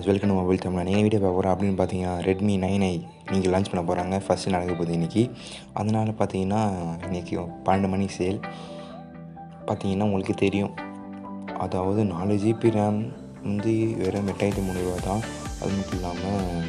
guys welcome to mobile Tamil நீங்கள் video பார்க்க போகிறோம் அப்படின்னு பார்த்தீங்கன்னா ரெட்மி நைன் ஐ நீங்கள் லான்ச் பண்ண போகிறாங்க ஃபஸ்ட்டு நடக்க போகுது இன்றைக்கி அதனால் பார்த்தீங்கன்னா இன்றைக்கி பன்னெண்டு மணி சேல் பார்த்தீங்கன்னா உங்களுக்கு தெரியும் அதாவது நாலு ஜிபி ரேம் வந்து வெறும் எட்டாயிரத்தி முந்நூறுவா தான் அது மட்டும் இல்லாமல்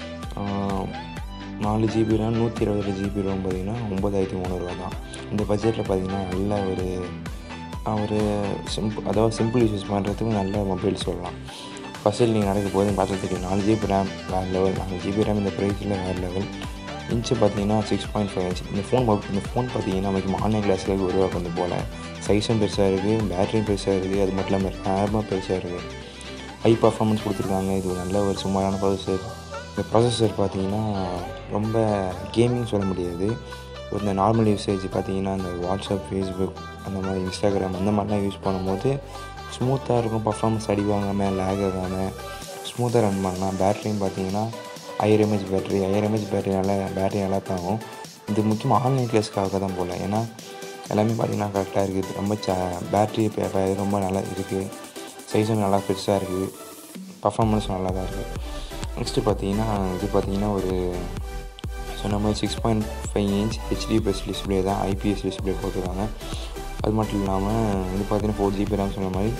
நாலு ஜிபி ரேம் நூற்றி இருபது ஜிபி ரேம் பார்த்தீங்கன்னா ஒம்பதாயிரத்தி முந்நூறுவா தான் இந்த பட்ஜெட்டில் பார்த்தீங்கன்னா நல்ல ஒரு ஒரு சிம்பிள் அதாவது சிம்பிள் யூஸ் பண்ணுறதுக்கு நல்ல மொபைல் சொல்லலாம் ஃபஸ்ட்டில் நீங்கள் நடக்க போது பார்த்தா தெரியும் நாலு ஜிபி ரேம் வேறு லெவல் நாலு ஜிபி ரேம் இந்த ப்ரைஸில் வேறு லெவல் இன்ச்சு பார்த்தீங்கன்னா சிக்ஸ் பாயிண்ட் ஃபைவ் இன்ச் இந்த ஃபோன் இந்த ஃபோன் பார்த்தீங்கன்னா நமக்கு ஆன்லைன் கிளாஸில் உருவாக்குறது போல் சைஸும் பெருசாக இருக்குது பேட்டரியும் பெருசாக இருக்குது அது மட்டும் இல்லாமல் ரேமும் பெருசாக இருக்குது ஹை பர்ஃபார்மன்ஸ் கொடுத்துருக்காங்க இது ஒரு நல்ல ஒரு சுமாரான ப்ராசஸர் இந்த ப்ராசஸர் பார்த்தீங்கன்னா ரொம்ப கேமிங் சொல்ல முடியாது ஒரு இந்த நார்மல் யூசேஜ் பார்த்தீங்கன்னா இந்த வாட்ஸ்அப் ஃபேஸ்புக் அந்த மாதிரி இன்ஸ்டாகிராம் அந்த மாதிரிலாம் யூஸ் பண்ணும்போது ஸ்மூத்தாக இருக்கும் பர்ஃபார்மன்ஸ் அடி வாங்காமல் லேக் ஆகாமல் ஸ்மூத்தாக ரன் பண்ணலாம் பேட்டரியும் பார்த்தீங்கன்னா higher mAh battery higher mAh battery நல்லா பேட்டரி நல்லா தாங்கும் இது முக்கியமாக ஆன்லைன் கிளாஸ்க்காக தான் போல் ஏன்னா எல்லாமே பார்த்தீங்கன்னா கரெக்டாக இருக்குது ரொம்ப ச பேட்ரி ரொம்ப நல்லா இருக்குது சைஸும் நல்லா பெருசாக இருக்குது பர்ஃபார்மன்ஸும் நல்லா தான் இருக்குது நெக்ஸ்ட்டு பார்த்தீங்கன்னா இது பார்த்தீங்கன்னா ஒரு சொன்ன மாதிரி six point five inch HD plus display தான் ஐபிஎஸ் டிஸ்பிளே போட்டுருக்காங்க அது மட்டும் இல்லாமல் இது பார்த்தீங்கன்னா ஃபோர் ஜிபி ரேம் சொன்ன மாதிரி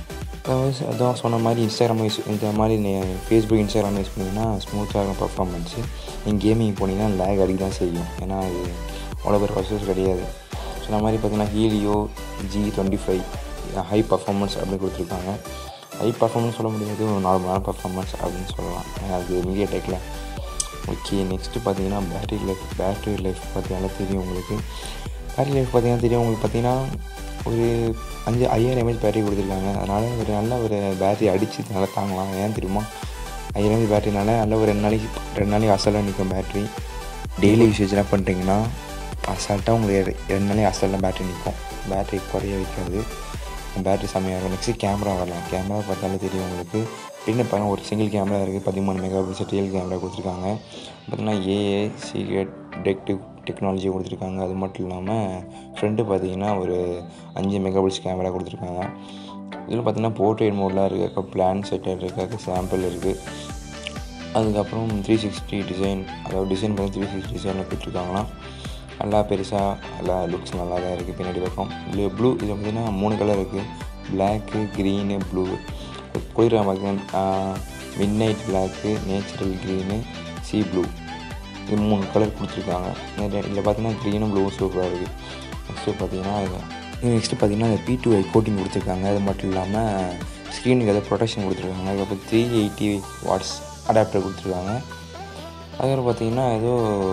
அதான் சொன்ன மாதிரி இன்ஸ்டாகிராம் யூஸ் இந்த மாதிரி ஃபேஸ்புக் இன்ஸ்டாகிராம் யூஸ் பண்ணிங்கன்னா ஸ்மூத்தாக இருக்கும் பர்ஃபார்மன்ஸு நீங்கள் கேமிங் போனீங்கன்னா லேக் அடிக்க தான் செய்யும் ஏன்னா இது அவ்வளோ பேர் ப்ராசஸ் கிடையாது சொன்ன மாதிரி பார்த்தீங்கன்னா Helio G twenty five high performance அப்படின்னு கொடுத்துருக்காங்க ஹை பர்ஃபார்மன்ஸ் சொல்ல முடியாது ஒரு நார்மலான பர்ஃபார்மன்ஸ் அப்படின்னு சொல்லலாம் அது மீடியா டெக்கில் ஓகே நெக்ஸ்ட்டு பார்த்தீங்கன்னா பேட்டரி லைஃப் பேட்டரி லைஃப் பார்த்தீங்கன்னா தெரியும் உங்களுக்கு பேட்டரி லைஃப் பார்த்தீங்கன்னா தெரியும் உங்களுக்கு பார்த்தீங்கன்னா ஒரு அஞ்சு ஐயாயிரம் எம்ஏஹெச் பேட்டரி கொடுத்துருக்காங்க அதனால் ஒரு நல்ல ஒரு பேட்டரி அடித்து நல்லா தாங்கலாம் ஏன் தெரியுமா ஐயாயிரம் எம்ஏஹெச் பேட்டரினால நல்ல ஒரு ரெண்டு நாளைக்கு ரெண்டு நாளைக்கு அசலாக நிற்கும் பேட்டரி டெய்லி யூசேஜ்லாம் பண்ணுறீங்கன்னா அசால்ட்டாக உங்களுக்கு ரெண்டு நாளைக்கு அசலாக பேட்டரி நிற்கும் பேட்டரி குறைய வைக்காது பேட்டரி செம்மையாக இருக்கும் நெக்ஸ்ட்டு கேமரா வரலாம் கேமரா பார்த்தாலே தெரியும் உங்களுக்கு பின்ன பாருங்கள் ஒரு சிங்கிள் கேமரா இருக்குது பதிமூணு மெகா பிக்சல் ரியல் கேமரா கொடுத்துருக்காங்க பார்த்திங்கன்னா ஏஏ சீக்ரெட் டெக்டிவ் டெக்னாலஜி கொடுத்துருக்காங்க அது மட்டும் இல்லாமல் ஃப்ரண்ட்டு பார்த்தீங்கன்னா ஒரு அஞ்சு மெகா பிக்ஸ் கேமரா கொடுத்துருக்காங்க இதில் பார்த்தீங்கன்னா போர்ட்ரேட் மோட்லாம் இருக்குது பிளான் செட்டர் இருக்குது சாம்பிள் இருக்குது அதுக்கப்புறம் த்ரீ சிக்ஸ்டி டிசைன் அதாவது டிசைன் பண்ணி த்ரீ சிக்ஸ்டி டிசைனில் கொடுத்துருக்காங்களாம் நல்லா பெருசாக நல்லா லுக்ஸ் நல்லா தான் இருக்குது பின்னாடி பக்கம் ப்ளூ ப்ளூ இதில் பார்த்திங்கன்னா மூணு கலர் இருக்குது பிளாக்கு க்ரீனு ப்ளூ கொடுக்குறாங்க பார்த்தீங்கன்னா midnight black natural green sea blue இது மூணு கலர் கொடுத்துருக்காங்க இதில் பார்த்தீங்கன்னா க்ரீனும் ப்ளூவும் சூப்பராக இருக்குது நெக்ஸ்ட்டு பார்த்தீங்கன்னா நெக்ஸ்ட்டு பார்த்தீங்கன்னா இந்த பி டூ ஐ கோட்டிங் கொடுத்துருக்காங்க அது மட்டும் இல்லாமல் ஸ்க்ரீனுக்கு ஏதாவது ப்ரொடெக்ஷன் கொடுத்துருக்காங்க அதுக்கப்புறம் த்ரீ எயிட்டி வாட்ஸ் அடாப்டர் கொடுத்துருக்காங்க அதுக்கப்புறம் பார்த்தீங்கன்னா ஏதோ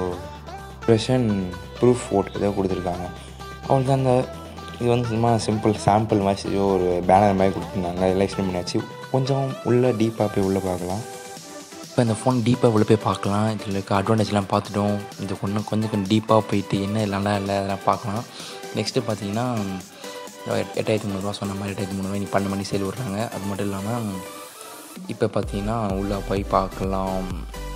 ப்ரெஷன் ப்ரூஃப் ஃபோட் ஏதோ கொடுத்துருக்காங்க அவங்களுக்கு அந்த இது வந்து சும்மா சிம்பிள் சாம்பிள் மாதிரி ஏதோ ஒரு பேனர் மாதிரி கொடுத்துருந்தாங்க அதெல்லாம் எக்ஸ்பிளைன் பண்ணியாச்சு கொஞ்சம் உள்ளே டீப்பாக போய் உள்ளே பார்க்கலாம் இப்போ இந்த ஃபோன் டீப்பாக உள்ளே போய் பார்க்கலாம் இதில் இருக்க அட்வான்டேஜ்லாம் பார்த்துட்டோம் இது கொஞ்சம் கொஞ்சம் கொஞ்சம் டீப்பாக போயிட்டு என்ன நல்லா இல்லை அதெல்லாம் பார்க்கலாம் நெக்ஸ்ட்டு பார்த்தீங்கன்னா எட்டாயிரத்தி முந்நூறுரூவா சொன்ன மாதிரி எட்டாயிரத்தி முந்நூறுவா நீ பன்னெண்டு மணி சேல் விட்றாங்க அது மட்டும் இல்லாமல் இப்போ பார்த்தீங்கன்னா உள்ளே போய் பார்க்கலாம்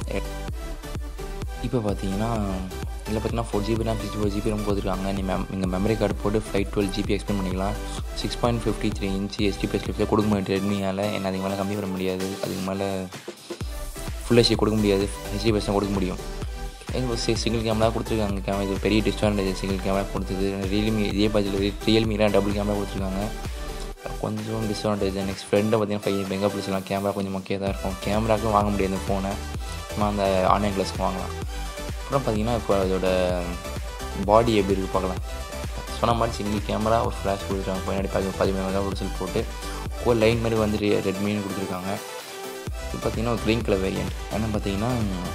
இப்போ பார்த்தீங்கன்னா இதில் பார்த்தீங்கன்னா four GB RAM sixty four GB RAM போட்டுருக்காங்க நீ மெம் நீங்கள் மெமரி கார்டு போட்டு ஃப்ளைட் டுவெல் ஜிபி எக்ஸ்பெண்ட் பண்ணிக்கலாம் six point fifty three inch SD plus லிஃப்ட்டில் கொடுக்க முடியாது ரெட்மியால் என்ன அதுக்கு மேலே கம்மி பண்ண முடியாது அதுக்கு மேலே ஃபுல் ஹெச்டி கொடுக்க முடியாது ஹெச்டி ப்ளஸ் தான் கொடுக்க முடியும் சிங்கிள் கேமரா கொடுத்துருக்காங்க கேமரா இது பெரிய டிஸ்அட்வான்டேஜ் சிங்கிள் கேமரா கொடுத்தது ரியல்மி இதே பட்ஜெட்டில் ரியல்மிலாம் டபுள் கேமரா கொடுத்துருக்காங்க கொஞ்சம் டிஸ்அட்வான்டேஜ் நெக்ஸ்ட் ஃப்ரெண்டை பார்த்தீங்கன்னா ஃபைவ் மெகா பிக்சலாம் கேமரா கொஞ்சம் மொக்கையாக தான் இருக்கும் கேமராக்கும் வாங்க முடியாது இந்த ஃபோனை சும்மா அந்த ஆன்லைன் கிளாஸ்க்கு வாங்கலாம் அப்புறம் பார்த்தீங்கன்னா இப்போ அதோட பாடி எப்படி இருக்குது பார்க்கலாம் சொன்ன மாதிரி சிங்கிள் கேமரா ஒரு ஃப்ளாஷ் கொடுத்துருக்காங்க பின்னாடி பதி பதிமூணு மெகா பிக்சல் போட்டு ஒரு லைன் மாதிரி வந்து ரெட்மின்னு கொடுத்துருக்காங்க இது பார்த்தீங்கன்னா ஒரு க்ரீன் கலர் வேரியன்ட் என்ன பார்த்தீங்கன்னா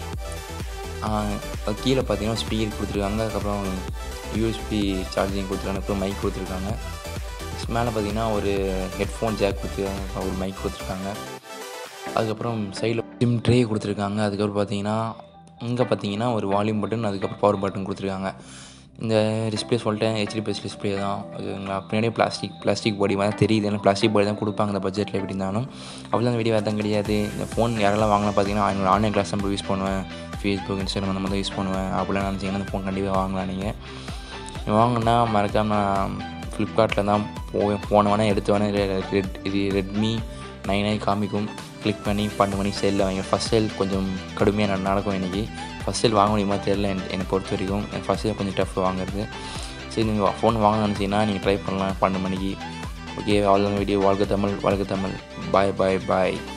கீழே பார்த்தீங்கன்னா ஸ்பீக்கர் கொடுத்துருக்காங்க அதுக்கப்புறம் யூஎஸ்பி சார்ஜிங் கொடுத்துருக்காங்க அப்புறம் மைக் கொடுத்துருக்காங்க மேலே பார்த்தீங்கன்னா ஒரு ஹெட்ஃபோன் ஜாக் கொடுத்துருக்காங்க ஒரு மைக் கொடுத்துருக்காங்க அதுக்கப்புறம் சைடில் சிம் ட்ரே கொடுத்துருக்காங்க அதுக்கப்புறம் பார்த்தீங்கன்னா இங்கே பார்த்தீங்கன்னா ஒரு வால்யூம் பட்டன் அதுக்கப்புறம் பவர் பட்டன் கொடுத்துருக்காங்க இந்த டிஸ்பிளே சொல்லிட்டேன் ஹெச்டி ப்ளஸ் டிஸ்பிளே தான் ஓகேங்களா பின்னாடியே பிளாஸ்டிக் பிளாஸ்டிக் பாடி மாதிரி தெரியுது ஏன்னா பிளாஸ்டிக் பாடி தான் கொடுப்பாங்க அந்த பட்ஜெட்டில் எப்படி இருந்தாலும் அப்படிலாம் வீடியோ வேறு கிடையாது இந்த ஃபோன் யாரெல்லாம் வாங்கலாம் பார்த்தீங்கன்னா என்னோட ஆன்லைன் கிளாஸ் நம்ம யூஸ் பண்ணுவேன் ஃபேஸ்புக் இன்ஸ்டாகிராம் அந்த மாதிரி யூஸ் பண்ணுவேன் அப்படிலாம் நினச்சிங்கன்னா அந்த ஃபோன் கண்டிப்பாக வாங்கலாம் நீங்கள் வாங்கினா மறக்காமல் நான் ஃப்ளிப்கார்ட்டில் தான் போவேன் போன வேணால் எடுத்து வேணால் ரெட் இது ரெட்மி நைன் ஐ காமிக்கும் கிளிக் பண்ணி பன்னெண்டு மணிக்கு சேலில் வாங்கி ஃபஸ்ட் சேல் கொஞ்சம் கடுமையாக நட- நடக்கும் இன்றைக்கி ஃபஸ்ட் சேல் வாங்க முடியுமா தெரியல எனக்கு என்னை பொறுத்த வரைக்கும் எனக்கு ஃபஸ்ட் சேல் கொஞ்சம் டஃப் வாங்குறது சரி நீங்கள் ஃபோன் வாங்கணும்னு நினச்சிங்கன்னா நீங்கள் ட்ரை பண்ணலாம் பன்னெண்டு மணிக்கு ஓகே அவ்வளோதான் வீடியோ வாழ்க தமிழ் வாழ்க தமிழ் பாய் பாய் பாய்